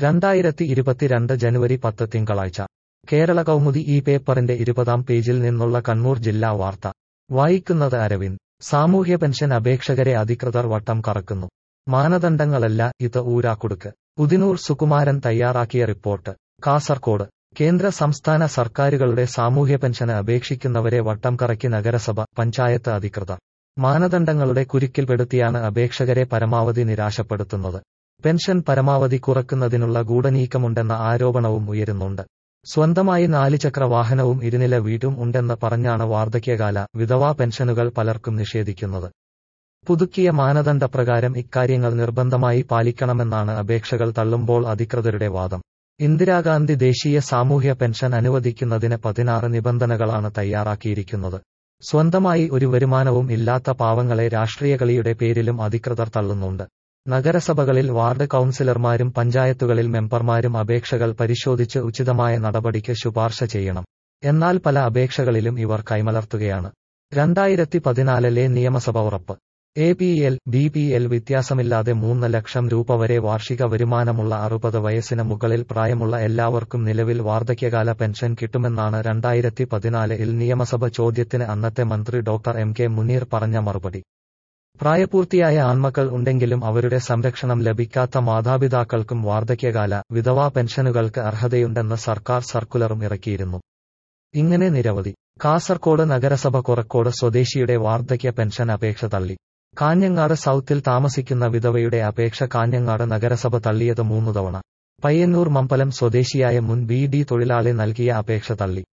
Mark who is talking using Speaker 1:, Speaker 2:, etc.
Speaker 1: രണ്ടായിരത്തി ഇരുപത്തിരണ്ട് ജനുവരി പത്ത് തിങ്കളാഴ്ച കേരള കൗമുദി ഈ പേപ്പറിന്റെ ഇരുപതാം പേജിൽ നിന്നുള്ള കണ്ണൂർ ജില്ലാ വാർത്ത വായിക്കുന്നത് അരവിന്ദ് സാമൂഹ്യ പെൻഷൻ അപേക്ഷകരെ അധികൃതർ വട്ടം കറക്കുന്നു മാനദണ്ഡങ്ങളല്ല ഇത് ഊരാക്കുടുക്ക് ഉദിനൂർ സുകുമാരൻ തയ്യാറാക്കിയ റിപ്പോർട്ട് കാസർകോട് കേന്ദ്ര സംസ്ഥാന സർക്കാരുകളുടെ സാമൂഹ്യ പെൻഷന് അപേക്ഷിക്കുന്നവരെ വട്ടം കറക്കി നഗരസഭ പഞ്ചായത്ത് അധികൃതർ മാനദണ്ഡങ്ങളുടെ കുരുക്കിൽപ്പെടുത്തിയാണ് അപേക്ഷകരെ പരമാവധി നിരാശപ്പെടുത്തുന്നത് പെൻഷൻ പരമാവധി കുറക്കുന്നതിനുള്ള ഗൂഢനീക്കമുണ്ടെന്ന ആരോപണവും ഉയരുന്നുണ്ട് സ്വന്തമായി നാലുചക്ര വാഹനവും ഇരുനില വീടും ഉണ്ടെന്ന് പറഞ്ഞാണ് വാർദ്ധക്യകാല വിധവാ പെൻഷനുകൾ പലർക്കും നിഷേധിക്കുന്നത് പുതുക്കിയ മാനദണ്ഡപ്രകാരം ഇക്കാര്യങ്ങൾ നിർബന്ധമായി പാലിക്കണമെന്നാണ് അപേക്ഷകൾ തള്ളുമ്പോൾ അധികൃതരുടെ വാദം ഇന്ദിരാഗാന്ധി ദേശീയ സാമൂഹ്യ പെൻഷൻ അനുവദിക്കുന്നതിന് പതിനാറ് നിബന്ധനകളാണ് തയ്യാറാക്കിയിരിക്കുന്നത് സ്വന്തമായി ഒരു വരുമാനവും ഇല്ലാത്ത പാവങ്ങളെ രാഷ്ട്രീയ കളിയുടെ പേരിലും അധികൃതർ തള്ളുന്നുണ്ട് നഗരസഭകളിൽ വാർഡ് കൌൺസിലർമാരും പഞ്ചായത്തുകളിൽ മെമ്പർമാരും അപേക്ഷകൾ പരിശോധിച്ച് ഉചിതമായ നടപടിക്ക് ശുപാർശ ചെയ്യണം എന്നാൽ പല അപേക്ഷകളിലും ഇവർ കൈമലർത്തുകയാണ് രണ്ടായിരത്തി പതിനാലിലെ നിയമസഭ ഉറപ്പ് A P L B P L വ്യത്യാസമില്ലാതെ മൂന്ന് ലക്ഷം രൂപ വരെ വാർഷിക വരുമാനമുള്ള അറുപത് വയസ്സിന് മുകളിൽ പ്രായമുള്ള എല്ലാവർക്കും നിലവിൽ വാർദ്ധക്യകാല പെൻഷൻ കിട്ടുമെന്നാണ് രണ്ടായിരത്തി പതിനാലിൽ നിയമസഭ ചോദ്യത്തിന് അന്നത്തെ മന്ത്രി ഡോക്ടർ എം കെ മുനീർ പറഞ്ഞ മറുപടി പ്രായപൂർത്തിയായ ആൺമക്കൾ ഉണ്ടെങ്കിലും അവരുടെ സംരക്ഷണം ലഭിക്കാത്ത മാതാപിതാക്കൾക്കും വാർദ്ധക്യകാല വിധവാ പെൻഷനുകൾക്ക് അർഹതയുണ്ടെന്ന് സർക്കാർ സർക്കുലറും ഇറക്കിയിരുന്നു ഇങ്ങനെ നിരവധി കാസർകോട് നഗരസഭ കൊറക്കോട് സ്വദേശിയുടെ വാർദ്ധക്യ പെൻഷൻ അപേക്ഷ തള്ളി കാഞ്ഞങ്ങാട് സൗത്തിൽ താമസിക്കുന്ന വിധവയുടെ അപേക്ഷ കാഞ്ഞങ്ങാട് നഗരസഭ തള്ളിയത് മൂന്നു തവണ പയ്യന്നൂർ മമ്പലം സ്വദേശിയായ മുൻ ബി ഡി തൊഴിലാളി നൽകിയ അപേക്ഷ തള്ളി